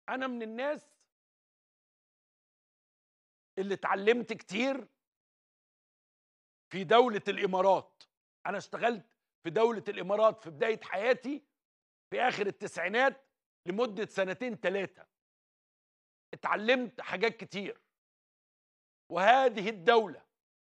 انا من الناس اللي اتعلمت كتير في دولة الامارات انا اشتغلت في دولة الامارات في بداية حياتي في اخر التسعينات لمدة سنتين ثلاثة اتعلمت حاجات كتير وهذه الدولة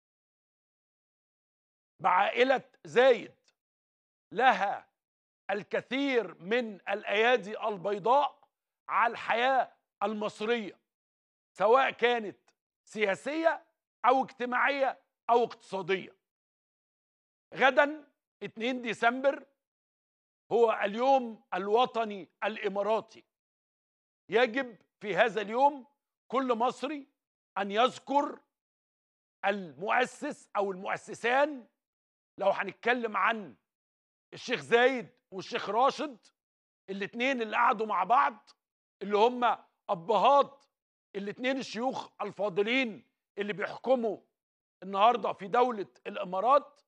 بعائلة زايد لها الكثير من الايادي البيضاء على الحياه المصريه سواء كانت سياسيه او اجتماعيه او اقتصاديه غدا 2 ديسمبر هو اليوم الوطني الاماراتي يجب في هذا اليوم كل مصري ان يذكر المؤسس او المؤسسان لو هنتكلم عن الشيخ زايد والشيخ راشد الاثنين اللي قعدوا مع بعض اللي هم ابهات الاثنين الشيوخ الفاضلين اللي بيحكموا النهارده في دوله الامارات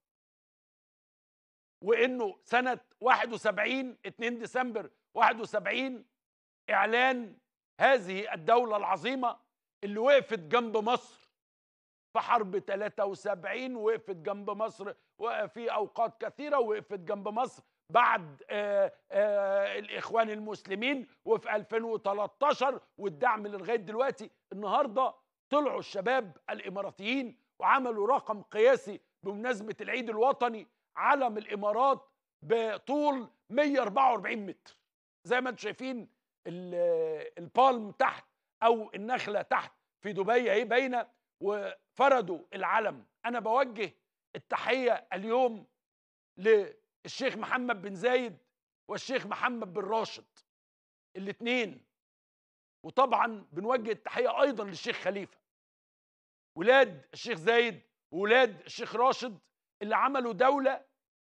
وانه سنه 71 2 ديسمبر 71 اعلان هذه الدوله العظيمه اللي وقفت جنب مصر في حرب 73 وقفت جنب مصر وفي اوقات كثيره وقفت جنب مصر بعد آآ آآ الاخوان المسلمين وفي 2013 والدعم لغايه دلوقتي النهارده طلعوا الشباب الاماراتيين وعملوا رقم قياسي بمناسبه العيد الوطني علم الامارات بطول 144 متر زي ما انتم شايفين البالم تحت او النخله تحت في دبي اهي باينه وفردوا العلم انا بوجه التحيه اليوم للشيخ محمد بن زايد والشيخ محمد بن راشد الاثنين وطبعا بنوجه التحيه ايضا للشيخ خليفه ولاد الشيخ زايد وولاد الشيخ راشد اللي عملوا دوله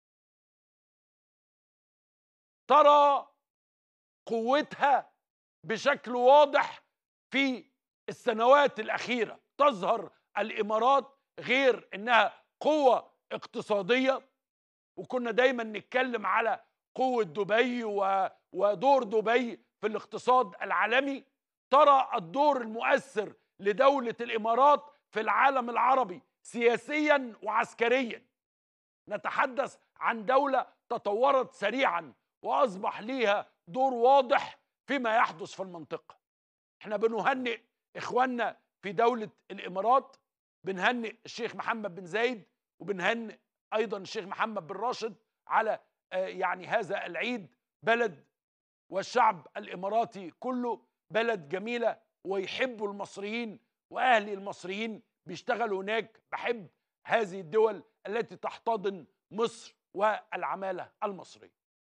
ترى قوتها بشكل واضح في السنوات الاخيره تظهر الامارات غير انها قوه اقتصاديه وكنا دايما نتكلم على قوه دبي ودور دبي في الاقتصاد العالمي ترى الدور المؤثر لدوله الامارات في العالم العربي سياسيا وعسكريا نتحدث عن دوله تطورت سريعا واصبح ليها دور واضح فيما يحدث في المنطقه احنا بنهنئ اخواننا في دوله الامارات بنهنئ الشيخ محمد بن زايد وبنهنئ ايضا الشيخ محمد بن راشد على يعني هذا العيد بلد والشعب الاماراتي كله بلد جميله ويحبوا المصريين واهلي المصريين بيشتغلوا هناك بحب هذه الدول التي تحتضن مصر والعماله المصريه